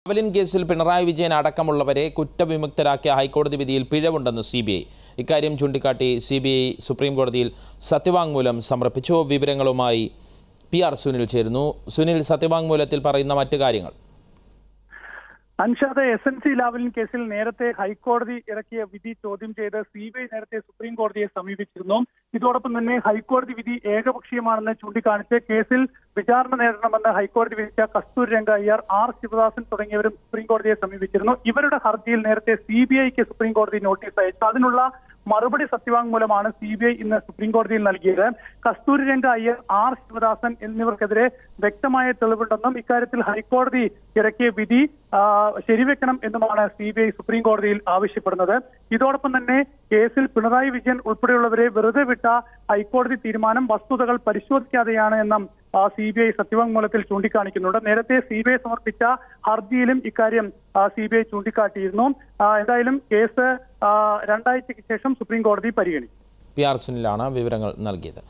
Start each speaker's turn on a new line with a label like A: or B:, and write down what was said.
A: Lavalin കേസിൽ പിണറായി വിജയൻ അടക്കമുള്ളവരെ കുറ്റവിമുക്തരാക്കിയ ഹൈക്കോടതി വിധിയിൽ പിഴവുണ്ടെന്ന് സി ബി ഐ ഇക്കാര്യം ചൂണ്ടിക്കാട്ടി സി ബി ഐ സുപ്രീം കോടതിയിൽ സത്യവാങ്മൂലം സമർപ്പിച്ചു വിവരങ്ങളുമായി പി ആർ സുനിൽ ചേരുന്നു സുനിൽ സത്യവാങ്മൂലത്തിൽ പറയുന്ന മറ്റു കാര്യങ്ങൾ
B: Anshad S N C Lavalin കേസിൽ നേരത്തെ ഹൈക്കോടതി ഇറക്കിയ വിധി ചോദ്യം ചെയ്ത് സി ബി ഐ നേരത്തെ സുപ്രീം കോടതിയെ സമീപിച്ചിരുന്നു ഇതോടൊപ്പം തന്നെ ഹൈക്കോടതി വിധി ഏകപക്ഷീയമാണെന്ന് ചൂണ്ടിക്കാണിച്ച് കേസിൽ വിചാരണ നേരിടണമെന്ന് ഹൈക്കോടതി വിധിച്ച കസ്തൂരി രംഗ അയ്യർ ആർ ശിവദാസൻ തുടങ്ങിയവരും സുപ്രീം കോടതിയെ സമീപിച്ചിരുന്നു ഇവരുടെ ഹർജിയിൽ നേരത്തെ സി ബി ഐക്ക് സുപ്രീം കോടതി നോട്ടീസ് അയച്ചു അതിനുള്ള മറുപടി സത്യവാങ്മൂലമാണ് സി ബി ഐ ഇന്ന് സുപ്രീം കോടതിയിൽ നൽകിയത് കസ്തൂരി രംഗ അയ്യർ ആർ ശിവദാസൻ എന്നിവർക്കെതിരെ വ്യക്തമായ തെളിവുണ്ടെന്നും ഇക്കാര്യത്തിൽ ഹൈക്കോടതി ഇറക്കിയ വിധി ആ, ശരിവെക്കണം എന്നുമാണ് സി ബി ഐ സുപ്രീം കോടതിയിൽ ആവശ്യപ്പെടുന്നത് ഇതോടൊപ്പം തന്നെ കേസിൽ പിണറായി വിജയൻ ഉൾപ്പെടെയുള്ളവരെ വെറുതെ വിട്ട ഹൈക്കോടതി തീരുമാനം വസ്തുതകൾ പരിശോധിക്കാതെയാണ് എന്നും സി ബി ഐ സത്യവാങ്മൂലത്തിൽ ചൂണ്ടിക്കാണിക്കുന്നുണ്ട് നേരത്തെ സി ബി ഐ സമർപ്പിച്ച ഹർജിയിലും ഇക്കാര്യം സി ബി ഐ ചൂണ്ടിക്കാട്ടിയിരുന്നു ആ, എന്തായാലും കേസ് ആ, രണ്ടാഴ്ചയ്ക്ക് ശേഷം സുപ്രീം കോടതി പരിഗണിക്കും
A: പി ആർ സുനിലാണ് വിവരങ്ങൾ നൽകിയത്